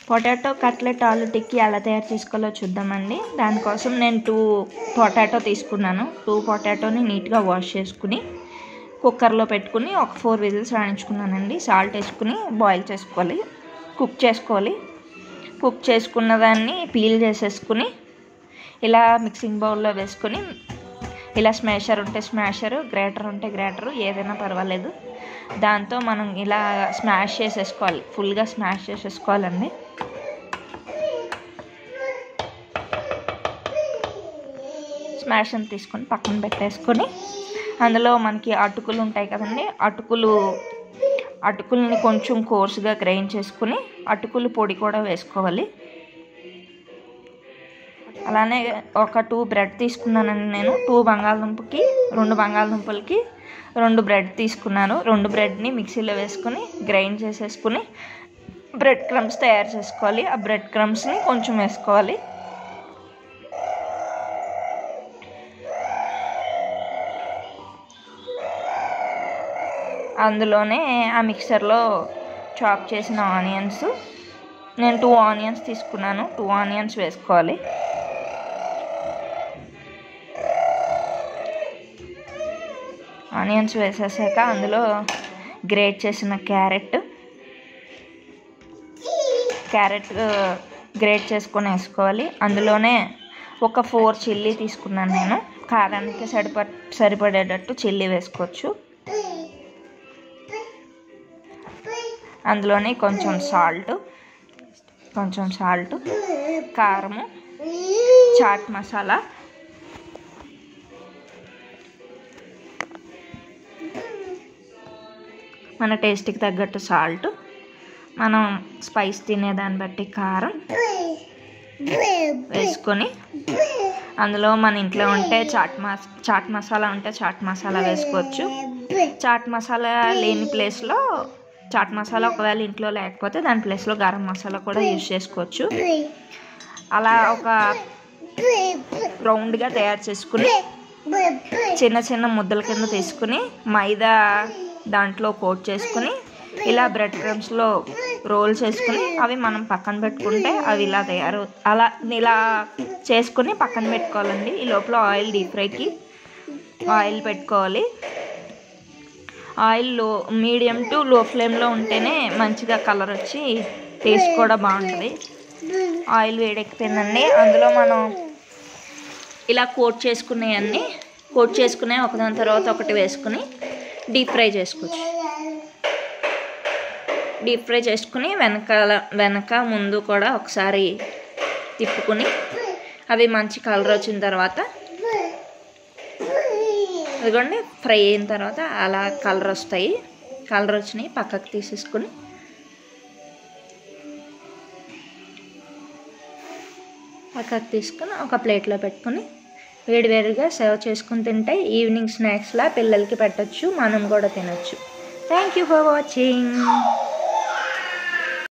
potato cutlet ఆలు టిక్కీ ఎలా తయారు చేసుకోవాలో చూద్దామండి దానికోసం నేను టూ పొటాటో తీసుకున్నాను టూ పొటాటోని నీట్గా వాష్ చేసుకుని కుక్కర్లో పెట్టుకుని ఒక ఫోర్ విజిల్స్ రాణించుకున్నానండి సాల్ట్ వేసుకుని బాయిల్ చేసుకోవాలి కుక్ చేసుకోవాలి కుక్ చేసుకున్న దాన్ని పీల్ చేసేసుకుని ఇలా మిక్సింగ్ బౌల్లో వేసుకొని ఇలా స్మాషర్ ఉంటే స్మాషర్ గ్రేటర్ ఉంటే గ్రేటర్ ఏదైనా పర్వాలేదు దాంతో మనం ఇలా స్మాష్ చేసేసుకోవాలి ఫుల్గా స్మాష్ చేసేసుకోవాలండి స్మాష్ అని తీసుకొని పక్కన పెట్టేసుకొని అందులో మనకి అటుకులు ఉంటాయి కదండి అటుకులు అటుకుల్ని కొంచెం కోర్సుగా గ్రైండ్ చేసుకుని అటుకులు పొడి కూడా వేసుకోవాలి అలానే ఒక టూ బ్రెడ్ తీసుకున్నానండి నేను టూ బంగాళదుంపకి రెండు బంగాళదుంపలకి రెండు బ్రెడ్ తీసుకున్నాను రెండు బ్రెడ్ని మిక్సీలో వేసుకొని గ్రైండ్ చేసేసుకుని బ్రెడ్ క్రమ్స్ తయారు చేసుకోవాలి ఆ బ్రెడ్ క్రమ్స్ని కొంచెం వేసుకోవాలి అందులోనే ఆ మిక్సర్లో చాప్ చేసిన ఆనియన్స్ నేను టూ ఆనియన్స్ తీసుకున్నాను టూ ఆనియన్స్ వేసుకోవాలి ఆనియన్స్ వేసేసాక అందులో గ్రేట్ చేసిన క్యారెట్ క్యారెట్ గ్రేట్ చేసుకొని వేసుకోవాలి అందులోనే ఒక ఫోర్ చిల్లీ తీసుకున్నాను నేను కారానికి సరిప సరిపడేటట్టు చిల్లీ వేసుకోవచ్చు అందులోనే కొంచెం సాల్ట్ కొంచెం సాల్ట్ కారము చాట్ మసాలా మన టేస్ట్కి తగ్గట్టు సాల్ట్ మనం స్పైస్ తినేదాన్ని బట్టి కారం వేసుకొని అందులో మన ఇంట్లో ఉంటే చాట్ మస్ చాట్ మసాలా ఉంటే చాట్ మసాలా వేసుకోవచ్చు చాట్ మసాలా లేని ప్లేస్లో చాట్ మసాలా ఒకవేళ ఇంట్లో లేకపోతే దాని ప్లేస్లో గరం మసాలా కూడా యూజ్ చేసుకోవచ్చు అలా ఒక రౌండ్గా తయారు చేసుకుని చిన్న చిన్న ముద్దల కింద తీసుకుని మైదా దాంట్లో కోట్ చేసుకుని ఇలా బ్రెడ్ క్రమ్స్లో రోల్ చేసుకుని అవి మనం పక్కన పెట్టుకుంటే అవి ఇలా తయారు అలా ఇలా చేసుకుని పక్కన పెట్టుకోవాలండి ఈ లోపల ఆయిల్ డీప్ ఫ్రైకి ఆయిల్ పెట్టుకోవాలి ఆయిల్ లో మీడియం టు లో ఫ్లేమ్లో ఉంటేనే మంచిగా కలర్ వచ్చి టేస్ట్ కూడా బాగుంటుంది ఆయిల్ వేడెక్కిపోయిందండి అందులో మనం ఇలా కోట్ చేసుకునేవన్నీ కోట్ చేసుకునే ఒకదాని తర్వాత ఒకటి వేసుకుని డీప్ ఫ్రై చేసుకోవచ్చు డీప్ ఫ్రై చేసుకుని వెనకాల వెనక ముందు కూడా ఒకసారి తిప్పుకుని అవి మంచి కలర్ వచ్చిన తర్వాత ఇదిగోండి ఫ్రై అయిన తర్వాత అలా కలర్ వస్తాయి కలర్ వచ్చినాయి పక్కకు తీసేసుకుని పక్కకు తీసుకుని ఒక ప్లేట్లో పెట్టుకుని వేడివేడిగా సర్వ్ చేసుకుని తింటే ఈవినింగ్ స్నాక్స్లా పిల్లలకి పెట్టచ్చు మనం కూడా తినచ్చు థ్యాంక్ యూ ఫర్ వాచింగ్